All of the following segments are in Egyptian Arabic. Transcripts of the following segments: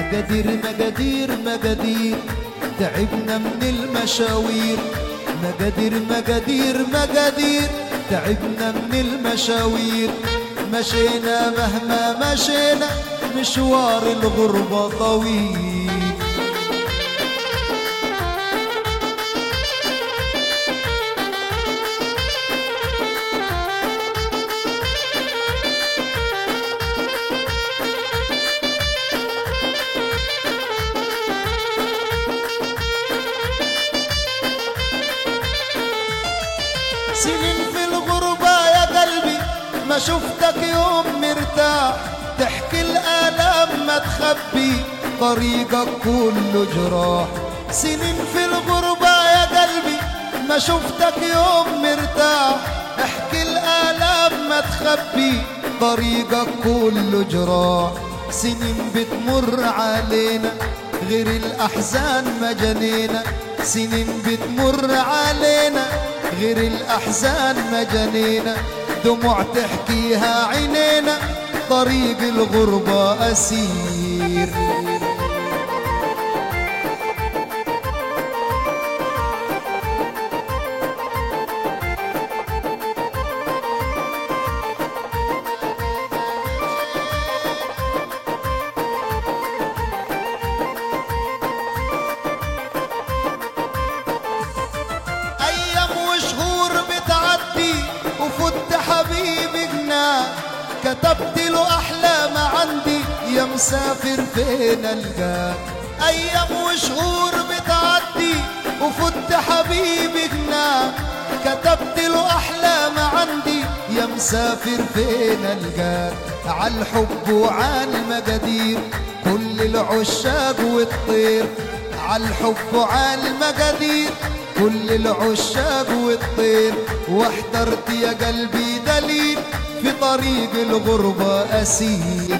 مقادير مقادير مقادير تعبنا من المشاوير مقادير مقادير مقادير تعبنا من المشاوير مشينا مهما مشينا مشوار الغربة طويل سنين في الغربة يا قلبي ما شفتك يوم مرتاح تحكي الآلام ما تخبي طريقك كله جراح سنين في الغربة يا قلبي ما شفتك يوم مرتاح احكي الآلام ما تخبي طريقك كله جراح سنين بتمر علينا غير الأحزان ما جنينا سنين بتمر علينا غير الأحزان ما جنينا دموع تحكيها عينينا طريق الغربة أسير أيام وشهور بتعدي وفت حبيبي هناك كتبت له أحلام عندي يا مسافر فين ألقاك أيام وشهور بتعدي وفت حبيبي هناك كتبت له أحلام عندي يا مسافر فين ألقاك عالحب وعالمقادير كل العشاق والطير عالحب وعالمقادير كل العشاق والطير واحترت يا قلبي دليل في طريق الغربة أسير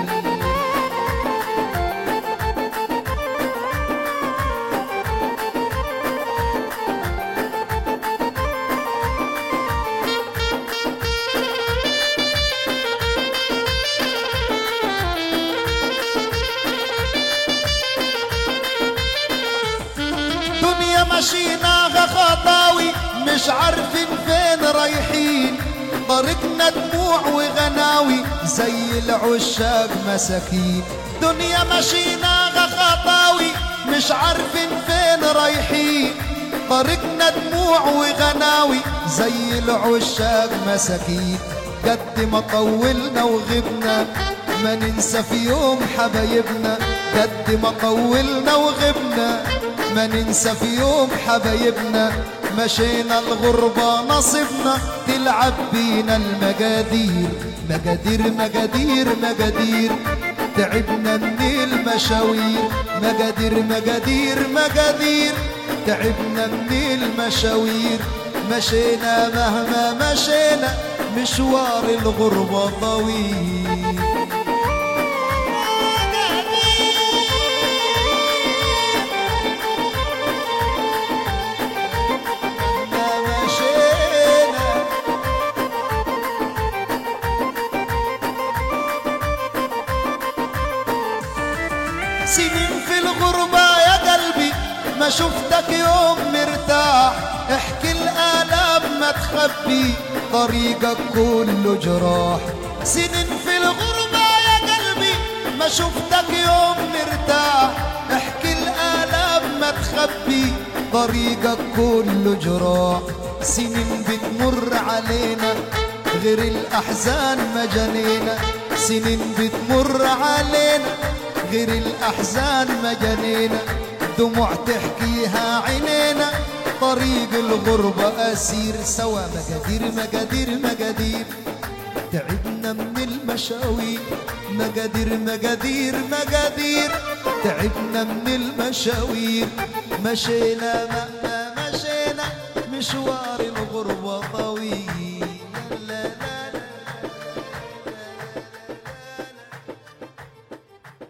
دنيا مشيناها خطاوي مش عارفين فين رايحين طريقنا دموع وغناوي زي العشاق مساكين دنيا مشيناها خطاوي مش عارفين فين رايحين طريقنا دموع وغناوي زي العشاق مساكين قد ما طولنا وغبنا ما ننسى في يوم حبايبنا قد ما طولنا وغبنا ما ننسى في يوم حبايبنا مشينا الغربة نصبنا تلعب بينا المقادير مقادير مقادير مقادير تعبنا من المشاوير مقادير مقادير مقادير تعبنا من المشاوير مشينا مهما مشينا مشوار الغربة طويل مهما مشينا سنين في الغربة يا قلبي ما شفتك يوم مرتاح احكي الآلام ما تخبي طريقك كله جراح سنين في الغربة يا قلبي ما شفتك يوم مرتاح احكي الآلام ما تخبي طريقك كله جراح سنين بتمر علينا غير الأحزان ما جنينا سنين بتمر علينا غير الأحزان ما جنينا دموع تحكيها عينينا طريق الغربة أسير سوا مقادير مقادير مقادير تعبنا من المشاوير مقادير مقادير مقادير تعبنا من المشاوير مشينا مهما مشينا مشوار الغربة طويل